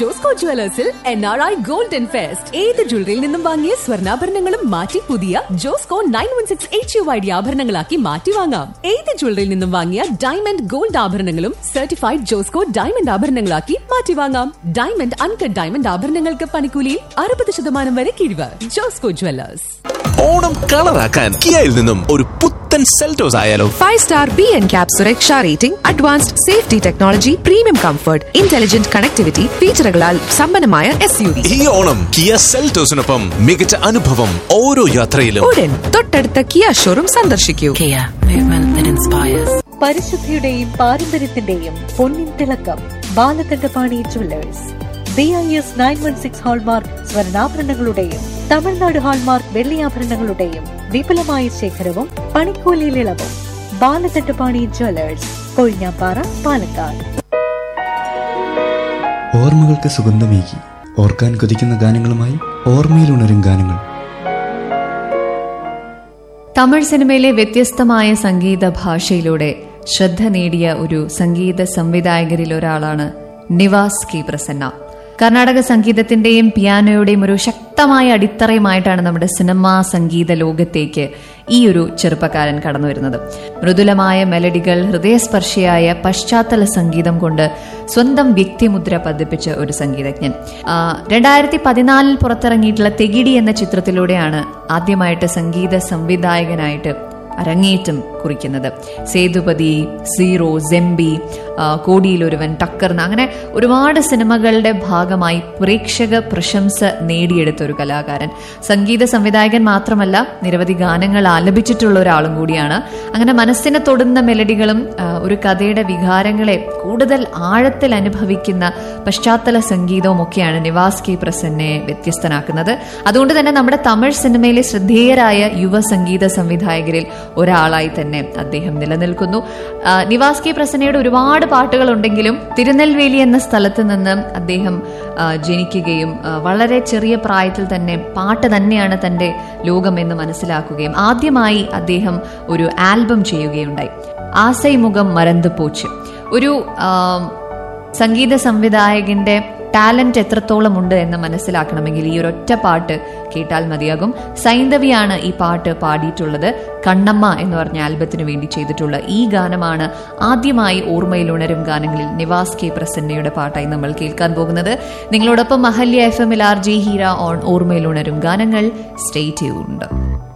ജോസ്കോ ജുവലേഴ്സിൽ N R I golden fest ഏത് ജ്വല്ലറിയിൽ നിന്നും വാങ്ങിയ സ്വർണ്ണാഭരണങ്ങളും മാറ്റി പുതിയ Josco nine one six H U I D ആഭരണങ്ങളാക്കി മാറ്റി വാങ്ങാം ഏത് ജ്വല്ലറിയിൽ നിന്നും വാങ്ങിയ ഡയമണ്ട് ഗോൾഡ് ആഭരണങ്ങളും സർട്ടിഫൈഡ് ജോസ്കോ ഡയമണ്ട് ആഭരണങ്ങളാക്കി മാറ്റി വാങ്ങാം ഡയമണ്ട് അൺകട്ട് ഡയമണ്ട് ആഭരണങ്ങൾക്ക് പണിക്കൂലിയിൽ അറുപത് ശതമാനം വരെ കിഴിവ് ജോസ്കോ ജുവലേഴ്സ് ഓണം കളറാക്കാൻ കിയയിൽ നിന്നും ഒരു പുത്തൻ സെൽറ്റോസ് ആയാലോ five star B N cap സുരക്ഷ rating advanced safety technology premium comfort intelligent connectivity ഫീച്ചറുകളാൽ സമ്പന്നമായ എസ് യു വി ഈ ഓണം കിയ സെൽറ്റോസിനൊപ്പം മികച്ച അനുഭവം ഓരോ യാത്രയിലും ഉടൻ തൊട്ടടുത്ത കിയ ഷോറൂം സന്ദർശിക്കൂ Kia, movement that inspires. പരിശുദ്ധിയുടെയും പാരമ്പര്യത്തിന്റെയും പൊന്നിൻ തിളക്കം Balakandapani jewellers B I S nine one six hallmark സ്വർണ്ണാഭരണങ്ങളുടെയും തമിഴ്നാട് ഹാൾമാർക്ക് വെള്ളിയാഭരണങ്ങളുടെയും വിപുലമായ ശേഖരവും പണിക്കൂലിയിൽ ഇളവും ബാലകണ്ഠപാണി ജുവല്ലേഴ്സ് കൊഴിഞ്ഞാപ്പാറ പാലക്കാട് ഓർമ്മകൾക്ക് സുഗന്ധമേകി ഓർക്കാൻ കൊതിക്കുന്ന ഗാനങ്ങളുമായി ഓർമ്മയിലുണരും ഗാനങ്ങൾ തമിഴ് സിനിമയിലെ വ്യത്യസ്തമായ സംഗീത ഭാഷയിലൂടെ ശ്രദ്ധ നേടിയ ഒരു സംഗീത സംവിധായകരിൽ ഒരാളാണ് നിവാസ് കെ പ്രസന്ന കർണാടക സംഗീതത്തിന്റെയും പിയാനോയുടെയും ഒരു ശക്തമായ അടിത്തറയുമായിട്ടാണ് നമ്മുടെ സിനിമാ സംഗീത ലോകത്തേക്ക് ഈ ഒരു ചെറുപ്പക്കാരൻ കടന്നു വരുന്നത് മൃദുലമായ മെലഡികൾ ഹൃദയസ്പർശിയായ പശ്ചാത്തല സംഗീതം കൊണ്ട് സ്വന്തം വ്യക്തിമുദ്ര പതിപ്പിച്ച ഒരു സംഗീതജ്ഞൻ ആ, രണ്ടായിരത്തി പതിനാലിൽ പുറത്തിറങ്ങിയിട്ടുള്ള തെകിടി എന്ന ചിത്രത്തിലൂടെയാണ് ആദ്യമായിട്ട് സംഗീത സംവിധായകനായിട്ട് അരങ്ങേറ്റം കുറിക്കുന്നത് സേതുപതി സീറോ സെമ്പി ആ, കോടിയിലൊരുവൻ ടക്കർ എന്ന് അങ്ങനെ ഒരുപാട് സിനിമകളുടെ ഭാഗമായി പ്രേക്ഷക പ്രശംസ നേടിയെടുത്ത ഒരു കലാകാരൻ സംഗീത സംവിധായകൻ മാത്രമല്ല നിരവധി ഗാനങ്ങൾ ആലപിച്ചിട്ടുള്ള ഒരാളും കൂടിയാണ് അങ്ങനെ മനസ്സിനെ തൊടുന്ന മെലഡികളും ആ, ഒരു കഥയുടെ വികാരങ്ങളെ കൂടുതൽ ആഴത്തിൽ അനുഭവിക്കുന്ന പശ്ചാത്തല സംഗീതവും ഒക്കെയാണ് നിവാസ് കെ പ്രസന്നെ വ്യത്യസ്തനാക്കുന്നത് അതുകൊണ്ട് തന്നെ നമ്മുടെ തമിഴ് സിനിമയിലെ ശ്രദ്ധേയരായ യുവ സംഗീത സംവിധായകരിൽ ഒരാളായി തന്നെ അദ്ദേഹം നിലനിൽക്കുന്നു ആ, നിവാസ് കെ പ്രസന്നയുടെ ഒരുപാട് പാട്ടുകൾ ഉണ്ടെങ്കിലും തിരുനെൽവേലി എന്ന സ്ഥലത്ത് നിന്ന് അദ്ദേഹം ആ, ജനിക്കുകയും ആ, വളരെ ചെറിയ പ്രായത്തിൽ തന്നെ പാട്ട് തന്നെയാണ് തന്റെ ലോകം എന്ന് മനസ്സിലാക്കുകയും ആദ്യമായി അദ്ദേഹം ഒരു ആൽബം ചെയ്യുകയുണ്ടായി ആസൈ മുഖം മറந்து പോച്ച് ഒരു ആ, സംഗീത സംവിധായകന്റെ ടാലന്റ് എത്രത്തോളം ഉണ്ട് എന്ന് മനസ്സിലാക്കണമെങ്കിൽ ഈ ഒരൊറ്റ പാട്ട് കേട്ടാൽ മതിയാകും സൈന്ധവിയാണ് ഈ പാട്ട് പാടിയിട്ടുള്ളത് കണ്ണമ്മ എന്ന് പറഞ്ഞ ആൽബത്തിന് വേണ്ടി ചെയ്തിട്ടുള്ള ഈ ഗാനമാണ് ആദ്യമായി ഓർമ്മയിൽ ഉണരും ഗാനങ്ങളിൽ നിവാസ് കെ പ്രസന്നയുടെ പാട്ടായി നമ്മൾ കേൾക്കാൻ പോകുന്നത് നിങ്ങളോടൊപ്പം അഹല്യ എഫ് എമ്മിൽ ആർ ജെ ഹീര ഓൺ ഓർമ്മയിൽ ഉണരും ഗാനങ്ങൾ സ്റ്റേ ട്യൂൺഡ്